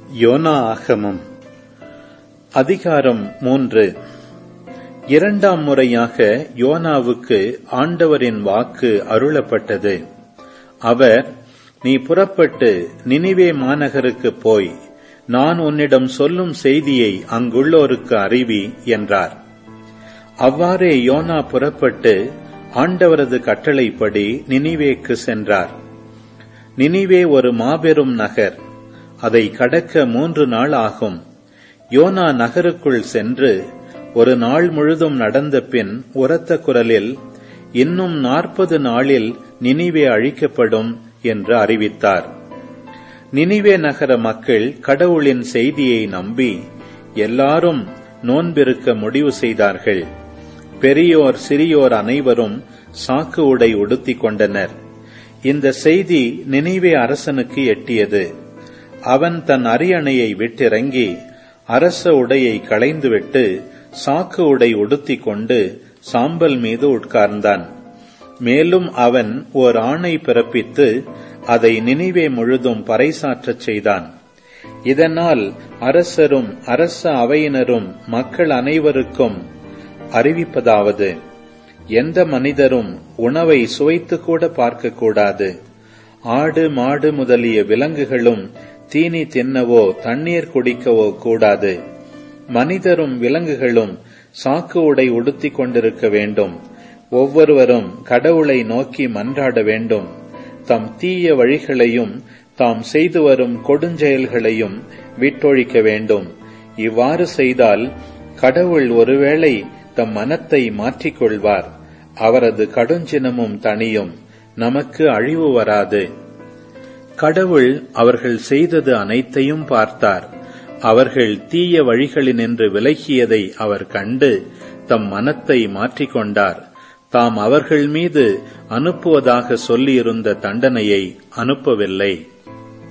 YONO ஆகமம் அதிகாரம் மூன்று இரண்டாம் முறையாக யோனாவுக்கு ஆண்டவரின் வாக்கு அருளப்பட்டது அவர் நீ புறப்பட்டு நினிவே மாநகருக்கு போய் நான் உன்னிடம் சொல்லும் செய்தியை அங்குள்ளோருக்கு அறிவி என்றார் அவ்வாறே யோனா புறப்பட்டு ஆண்டவரது கட்டளைப்படி நினிவேக்கு சென்றார் நினிவே ஒரு மாபெரும் நகர் அதை கடக்க மூன்று நாள் ஆகும் யோனா நகருக்குள் சென்று ஒரு நாள் முழுதும் நடந்த பின் உரத்த குரலில் இன்னும் நாற்பது நாளில் நினிவே அழிக்கப்படும் என்று அறிவித்தார் நினிவே நகர மக்கள் கடவுளின் செய்தியை நம்பி எல்லாரும் நோன்பிருக்க முடிவு செய்தார்கள் பெரியோர் சிறியோர் அனைவரும் சாக்கு உடை உடுத்திக் கொண்டனர் இந்த செய்தி நினைவே அரசனுக்கு எட்டியது அவன் தன் அரியணையை விட்டிறங்கி அரச உடையை களைந்துவிட்டு சாக்கு உடை உடுத்திக் கொண்டு சாம்பல் மீது உட்கார்ந்தான் மேலும் அவன் ஓர் ஆணை பிறப்பித்து அதை நினைவே முழுதும் பறைசாற்றச் செய்தான் இதனால் அரசரும் அரச அவையினரும் மக்கள் அனைவருக்கும் அறிவிப்பதாவது எந்த மனிதரும் உணவை சுவைத்து கூட பார்க்கக்கூடாது ஆடு மாடு முதலிய விலங்குகளும் தீனி தின்னவோ தண்ணீர் குடிக்கவோ கூடாது மனிதரும் விலங்குகளும் சாக்கு உடை உடுத்திக் கொண்டிருக்க வேண்டும் ஒவ்வொருவரும் கடவுளை நோக்கி மன்றாட வேண்டும் தம் தீய வழிகளையும் தாம் செய்து வரும் கொடுஞ்செயல்களையும் விட்டொழிக்க வேண்டும் இவ்வாறு செய்தால் கடவுள் ஒருவேளை தம் மனத்தை மாற்றிக்கொள்வார் அவரது கடுஞ்சினமும் தனியும் நமக்கு அழிவு வராது கடவுள் அவர்கள் செய்தது அனைத்தையும் பார்த்தார் அவர்கள் தீய வழிகளினின்று விலகியதை அவர் கண்டு தம் மனத்தை மாற்றிக்கொண்டார் தாம் அவர்கள் மீது அனுப்புவதாக சொல்லியிருந்த தண்டனையை அனுப்பவில்லை